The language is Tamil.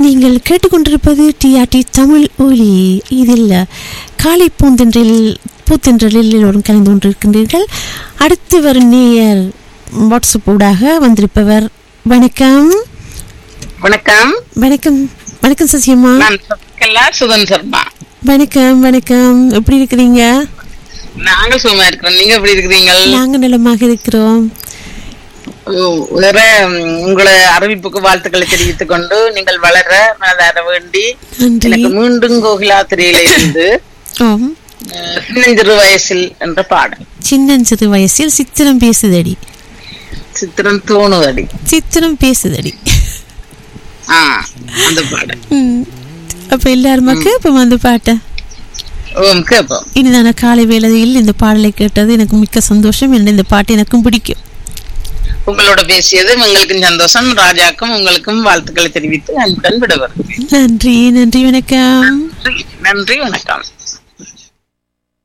நீங்கள் கேட்டுக்கொண்டிருப்பது டிஆர்டி தமிழ் ஒலி இதில் காலை பூந்தென்றில் பூத்தென்றலில் எல்லோரும் கலந்து கொண்டிருக்கின்றீர்கள் அடுத்து வரும் நேயர் வாட்ஸ்அப் ஊடாக வந்திருப்பவர் வணக்கம் வணக்கம் வணக்கம் வணக்கம் சசியம்மா நான் சசிகலா சுதன் சர்மா வணக்கம் வணக்கம் எப்படி இருக்கிறீங்க நாங்க சும்மா இருக்கிறோம் நீங்க எப்படி இருக்கிறீங்க நாங்கள் நலமாக இருக்கிறோம் வேற ம், உங்களை அறிவிப்புக்கு வாழ்த்துக்களை தெரிவித்துக் கொண்டு நீங்கள் வளர மனதார வேண்டி நன்றி எனக்கு மீண்டும் கோகிலாத்திரையில இருந்து ஓம் அஹ், சின்னஞ்சிறு வயசில் என்ற பாடல் சின்னஞ்சிறு வயசில் சித்திரம் பேசுதடி சித்திரம் தோணுதடி சித்திரம் பேசுதடி ஆ அந்த பாடல் ம். அப்ப எல்லாருமா கேட்போம் அந்த பாட்டை ஓம் கேட்போம் இனிதான காலை வேளையில் இந்த பாடலை கேட்டது எனக்கு மிக்க சந்தோஷம் என்ன இந்த பாட்டு எனக்கும் பிடிக்கும் உங்களோட பேசியது எங்களுக்கும் சந்தோஷம் ராஜாக்கும் உங்களுக்கும் வாழ்த்துக்களை தெரிவித்து அன்புடன் விடுவர் நன்றி நன்றி வணக்கம் நன்றி வணக்கம்